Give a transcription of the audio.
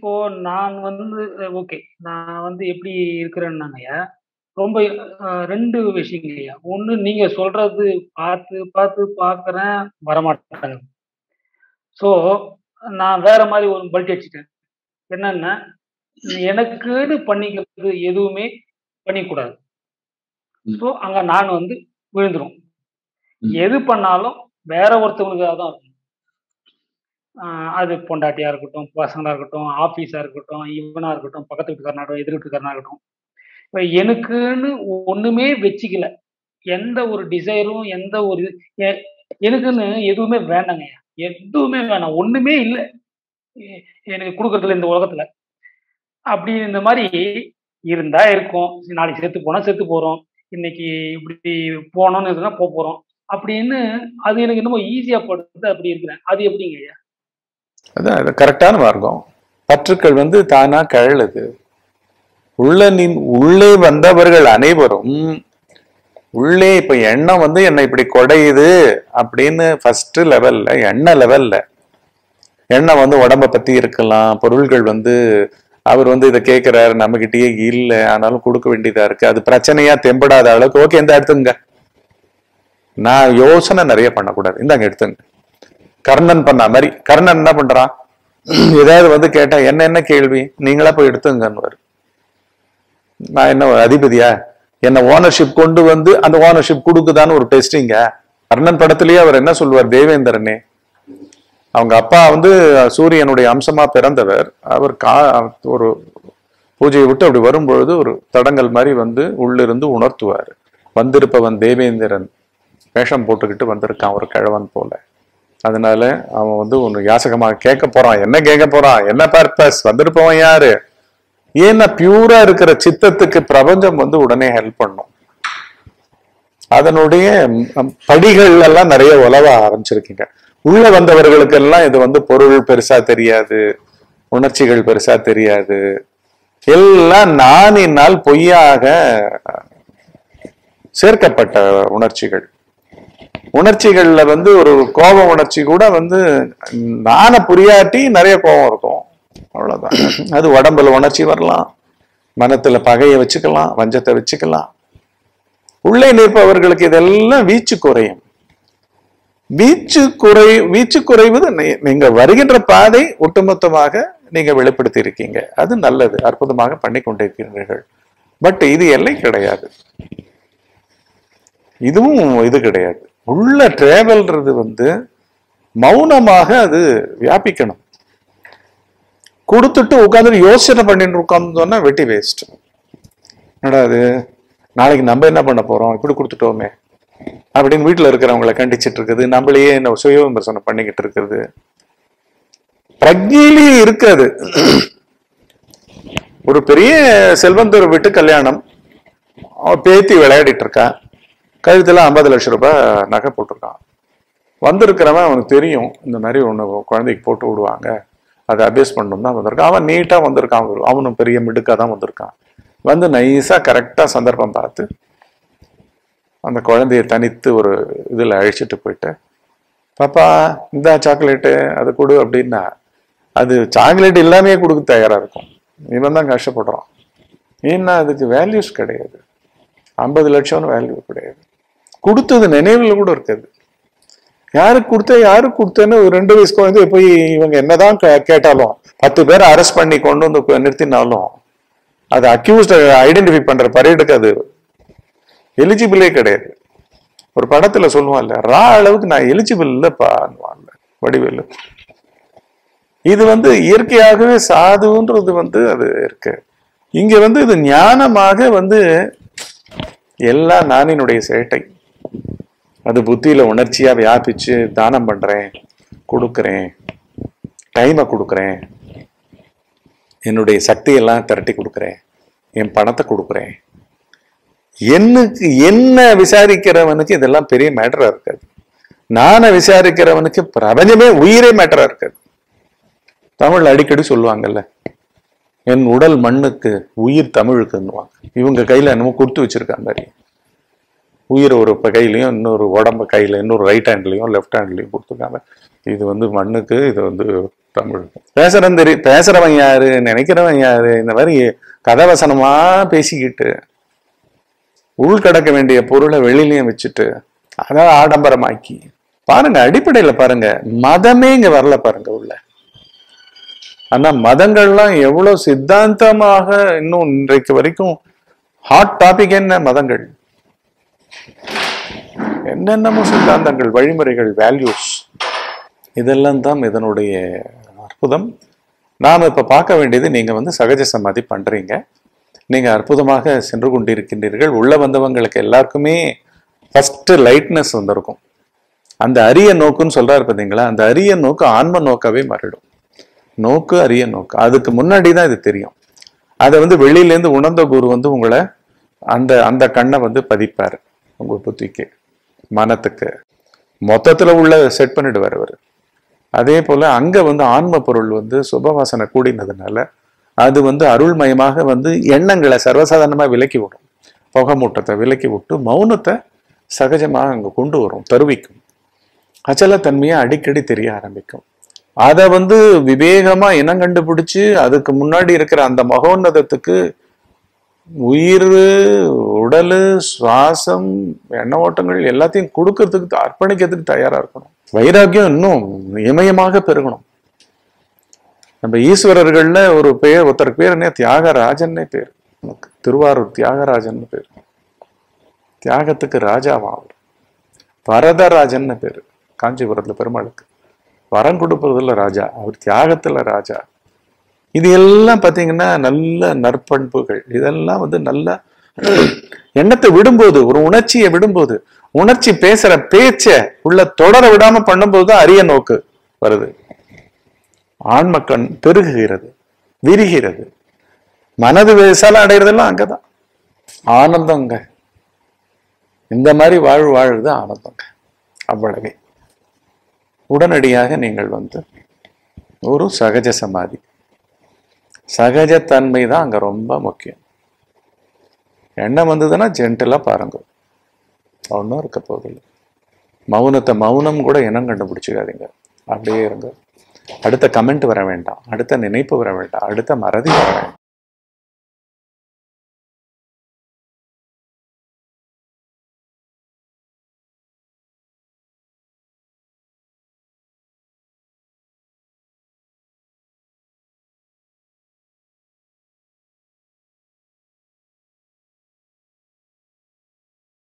இப்போ நான் வந்து ஓகே நான் வந்து எப்படி இருக்கிறேன்னாங்கய்யா ரொம்ப அஹ், ரெண்டு விஷயங்கய்யா ஒண்ணு நீங்க சொல்றது பார்த்து பார்த்து பார்க்கறேன் வரமாட்டாங்க ஸோ நான் வேற மாதிரி ஒரு பல்ட்டி அடிச்சிட்டேன் என்னன்னா எனக்குன்னு பண்ணிக்கிறது எதுவுமே பண்ணிக்கூடாது ம். ஸோ அங்க நான் வந்து விழுந்துரும் ம். எது பண்ணாலும் வேற ஒருத்தவங்களுக்காக தான் இருக்கும் ஆஹ் அது பொண்டாட்டியா இருக்கட்டும் பசங்களா இருக்கட்டும் ஆபீஸா இருக்கட்டும் இவனா இருக்கட்டும் பக்கத்து வீட்டுக்காரனா இருக்கட்டும் எதிர் வீட்டுக்காரனா இருக்கட்டும் இப்ப எனக்குன்னு ஒண்ணுமே வச்சுக்கல எந்த ஒரு டிசைரும் எந்த ஒரு இது எ- எனக்குன்னு எதுவுமே வேண்டாங்க எதுவுமே வேணாம் ஒண்ணுமே இல்லை எ- எனக்கு கொடுக்கறதுல இந்த உலகத்துல அப்படி இந்த மாதிரி இருந்தா இருக்கும் நாளைக்கு செத்து போனா செத்து போறோம் இன்னைக்கு இப்படி போனோம்னு இருந்தா போக போறோம் அப்படின்னு அது எனக்கு என்னமோ ஈஸியா படுத்து அப்படி இருக்கிறேன் அது எப்படிங்க ஐயா அதான் அது கரெக்டான மார்க்கம் பற்றுக்கள் வந்து தானா கழலுது உள்ள நின் உள்ளே வந்தவர்கள் அனைவரும் உள்ளே இப்ப எண்ணம் வந்து என்னை இப்படி கொடையுது அப்படின்னு ஃபர்ஸ்ட் லெவல்ல எண்ண லெவல்ல எண்ணம் வந்து உடம்ப பத்தி இருக்கலாம் பொருள்கள் வந்து அவர் வந்து இதை கேட்கிறாரு நம்மகிட்டயே இல்ல ஆனாலும் கொடுக்க வேண்டியதா இருக்கு அது பிரச்சனையா தெம்படாத அளவுக்கு ஓகே இந்த எடுத்துங்க நான் யோசனை நிறைய பண்ணக்கூடாது இந்தாங்க எடுத்துங்க கர்ணன் பண்ண மாதிரி கர்ணன் என்ன பண்றான் ஏதாவது வந்து கேட்டா என்ன என்ன கேள்வி நீங்களா போய் எடுத்துங்கன்னு நான் என்ன ஒரு அதிபதியா என்ன ஓனர்ஷிப் கொண்டு வந்து அந்த ஓனர்ஷிப் கொடுக்குதான்னு ஒரு டெஸ்டிங்க கர்ணன் படத்திலேயே அவர் என்ன சொல்லுவார் தேவேந்திரனே அவங்க அப்பா வந்து சூரியனுடைய அம்சமா பிறந்தவர் அவர் கா ஒரு பூஜையை விட்டு அப்படி வரும்பொழுது ஒரு தடங்கல் மாதிரி வந்து உள்ளிருந்து உணர்த்துவார் வந்திருப்பவன் தேவேந்திரன் வேஷம் போட்டுக்கிட்டு வந்திருக்கான் ஒரு கிழவன் போல அதனால அவன் வந்து ஒண்ணு யாசகமா கேட்க போறான் என்ன கேட்க போறான் என்ன பர்பஸ் வந்திருப்பவன் யாரு ஏன்னா பியூரா இருக்கிற சித்தத்துக்கு பிரபஞ்சம் வந்து உடனே ஹெல்ப் பண்ணும் அதனுடைய ம், படிகள் எல்லாம் நிறைய உலவ ஆரம்பிச்சிருக்கீங்க உள்ள வந்தவர்களுக்கெல்லாம் இது வந்து பொருள் பெருசா தெரியாது உணர்ச்சிகள் பெருசா தெரியாது எல்லாம் நானினால் பொய்யாக சேர்க்கப்பட்ட உணர்ச்சிகள் உணர்ச்சிகள்ல வந்து ஒரு கோப உணர்ச்சி கூட வந்து நான புரியாட்டி நிறைய கோபம் இருக்கும் அவ்வளவுதான் அது உடம்புல உணர்ச்சி வரலாம் மனத்துல பகையை வச்சுக்கலாம் வஞ்சத்தை வச்சுக்கலாம் உள்ளே நிற்பவர்களுக்கு இதெல்லாம் வீச்சு குறையும் வீச்சு குறை வீச்சு குறைவது நீ- நீங்க வருகின்ற பாதை ஒட்டுமொத்தமாக நீங்க வெளிப்படுத்தி இருக்கீங்க அது நல்லது அற்புதமாக பண்ணி கொண்டிருக்கிறீர்கள் பட் இது எல்லை கிடையாது இதுவும் இது கிடையாது உள்ள டிராவல்ன்றது வந்து மௌனமாக அது வியாபிக்கணும் கொடுத்துட்டு உட்காந்துட்டு யோசனை பண்ணிட்டு உட்கார்ந்தோம்னா வெட்டி வேஸ்ட் என்னடா அது நாளைக்கு நம்ம என்ன பண்ண போறோம் இப்படி கொடுத்துட்டோமே அப்படின்னு வீட்டுல இருக்கிறவங்கள கண்டிச்சிட்டு இருக்குது நம்மளையே என்ன சுய விமர்சனம் பண்ணிக்கிட்டு இருக்குது பிரஜையிலேயே இருக்காது ஒரு பெரிய செல்வந்தர் வீட்டு கல்யாணம் அவன் பேத்தி விளையாடிட்டு இருக்கா கழுத்துல ஐம்பது லட்சம் ரூபாய் நகை போட்டிருக்கான் வந்திருக்கிறவன் அவனுக்கு தெரியும் இந்த மாதிரி ஒன்று குழந்தைக்கு போட்டு விடுவாங்க அதை அபியூஸ் பண்ணணும் தான் வந்திருக்கான் அவன் நீட்டாக வந்திருக்கான் அவரு. அவனும் பெரிய மிடுக்காக தான் வந்திருக்கான் வந்து நைஸாக கரெக்டாக சந்தர்ப்பம் பார்த்து அந்த குழந்தைய தனித்து ஒரு இதில் அழிச்சிட்டு போயிட்டு பாப்பா இந்த சாக்லேட்டு அதை கொடு அப்படின்னா அது சாக்லேட் இல்லாமே கொடுக்க தயாராக இருக்கும் இவன் தான் கஷ்டப்படுறான் ஏன்னா அதுக்கு வேல்யூஸ் கிடையாது ஐம்பது லட்சம்னு வேல்யூ கிடையாது கொடுத்தது நினைவில் கூட இருக்காது யாருக்கு கொடுத்த யாருக்கு கொடுத்தேன்னு ஒரு ரெண்டு வயசு குழந்தைய போய் இவங்க என்னதான் கே- கேட்டாலும் பத்து பேர் அரெஸ்ட் பண்ணி கொண்டு வந்து கு- நிறுத்தினாலும் அது அக்யூஸ்ட் ஐடென்டிஃபை பண்ற பரேடுக்கு அது எலிஜிபிளே கிடையாது ஒரு படத்துல சொல்லுவான்ல ரா அளவுக்கு நான் எலிஜிபிள் இல்லப்பான்னுவான்ல வடிவேலு இது வந்து இயற்கையாகவே சாதுன்றது வந்து அது இருக்கு இங்க வந்து இது ஞானமாக வந்து எல்லாம் நானினுடைய சேட்டை அது புத்தியில உணர்ச்சியா வியாபிச்சு தானம் பண்றேன் கொடுக்கறேன் டைமை கொடுக்கறேன் என்னுடைய சக்தியெல்லாம் திரட்டி கொடுக்கறேன் என் பணத்தை கொடுக்கறேன் என்னுக்கு என்ன விசாரிக்கிறவனுக்கு இதெல்லாம் பெரிய மேட்டரா இருக்காது நானை விசாரிக்கிறவனுக்கு பிரபஞ்சமே உயிரே மேட்டரா இருக்காது தமிழ்ல அடிக்கடி சொல்லுவாங்கல்ல என் உடல் மண்ணுக்கு உயிர் தமிழுக்குன்னுவாங்க இவங்க கையில என்னமோ கொடுத்து வச்சிருக்காங்க மாதிரி உயிர் ஒரு ப- கையிலையும் இன்னொரு உடம்பு கையில இன்னொரு ரைட் ஹேண்ட்லையும் லெஃப்ட் ஹேண்ட்லையும் கொடுத்துருக்காங்க இது வந்து மண்ணுக்கு இது வந்து தமிழ் பேசுறவன் தெரி பேசுறவன் யாரு நினைக்கிறவன் யாரு இந்த மாதிரி கதவசனமா பேசிக்கிட்டு உள்கடக்க வேண்டிய பொருளை வெளியிலயும் வச்சுட்டு அதை ஆடம்பரமாக்கி பாருங்க அடிப்படையில பாருங்க மதமே இங்க வரல பாருங்க உள்ள ஆனா மதங்கள்லாம் எவ்வளவு சித்தாந்தமாக இன்னும் இன்றைக்கு வரைக்கும் ஹாட் டாபிக் என்ன மதங்கள் என்னென்னமோ சித்தாந்தங்கள் வழிமுறைகள் வேல்யூஸ் இதெல்லாம் தான் இதனுடைய அற்புதம் நாம் இப்ப பார்க்க வேண்டியது நீங்க வந்து சகஜ சமாதி பண்றீங்க நீங்க அற்புதமாக சென்று கொண்டிருக்கின்றீர்கள் உள்ள வந்தவங்களுக்கு எல்லாருக்குமே ஃபர்ஸ்ட் லைட்னஸ் வந்திருக்கும் அந்த அரிய நோக்குன்னு சொல்றாரு பார்த்தீங்களா அந்த அரிய நோக்கு ஆன்ம நோக்காவே மாறிடும் நோக்கு அரிய நோக்கு அதுக்கு முன்னாடி தான் இது தெரியும் அதை வந்து வெளியிலேருந்து உணர்ந்த குரு வந்து உங்களை அந்த அந்த கண்ணை வந்து பதிப்பார் உங்க புத்திக்கு மனத்துக்கு மொத்தத்துல உள்ள செட் பண்ணிடுவார் அவர் அதே போல அங்க வந்து ஆன்ம பொருள் வந்து சுபவாசனை கூடினதுனால அது வந்து அருள்மயமாக வந்து எண்ணங்களை சர்வசாதாரணமா விலக்கி விடும் புகமூட்டத்தை விலக்கி விட்டு மௌனத்தை சகஜமாக அங்க கொண்டு வரும் தருவிக்கும் அச்சலத்தன்மையை அடிக்கடி தெரிய ஆரம்பிக்கும் அதை வந்து விவேகமா இனம் கண்டுபிடிச்சு அதுக்கு முன்னாடி இருக்கிற அந்த மகோன்னதத்துக்கு உயிர் உடல் சுவாசம் எண்ண ஓட்டங்கள் எல்லாத்தையும் கொடுக்கறதுக்கு அர்ப்பணிக்கிறதுக்கு தயாரா இருக்கணும் வைராக்கியம் இன்னும் இமயமாக பெருகணும் நம்ம ஈஸ்வரர்கள்ல ஒரு பேர் ஒருத்தருக்கு பேர் என்ன தியாகராஜன்னே பேர் நமக்கு திருவாரூர் தியாகராஜன் பேர் தியாகத்துக்கு ராஜாவா அவர் வரதராஜன் பேரு காஞ்சிபுரத்துல பெருமாளுக்கு வரம் கொடுப்பதுல ராஜா அவர் தியாகத்துல ராஜா இது எல்லாம் பாத்தீங்கன்னா நல்ல நற்பண்புகள் இதெல்லாம் வந்து நல்ல எண்ணத்தை விடும்போது ஒரு உணர்ச்சியை விடும்போது உணர்ச்சி பேசுற பேச்ச உள்ள தொடர விடாம பண்ணும்போது தான் அரிய நோக்கு வருது ஆண்மக்கண் பெருகுகிறது விரிகிறது மனது விசாலம் அடைகிறதெல்லாம் அங்கதான் ஆனந்தங்க இந்த மாதிரி வாழ்வு வாழ்றது ஆனந்தங்க அவ்வளவே உடனடியாக நீங்கள் வந்து ஒரு சகஜ சமாதி சகஜத்தன்மை தான் அங்க ரொம்ப முக்கியம் எண்ணம் வந்ததுன்னா ஜென்டலா பாருங்க ஒன்றும் இருக்க போதில்லை மௌனத்தை மௌனம் கூட இனம் கண்டுபிடிச்சிக்காதீங்க அப்படியே இருங்க அடுத்த கமெண்ட் வர வேண்டாம் அடுத்த நினைப்பு வர வேண்டாம் அடுத்த மறதி வர வேண்டாம்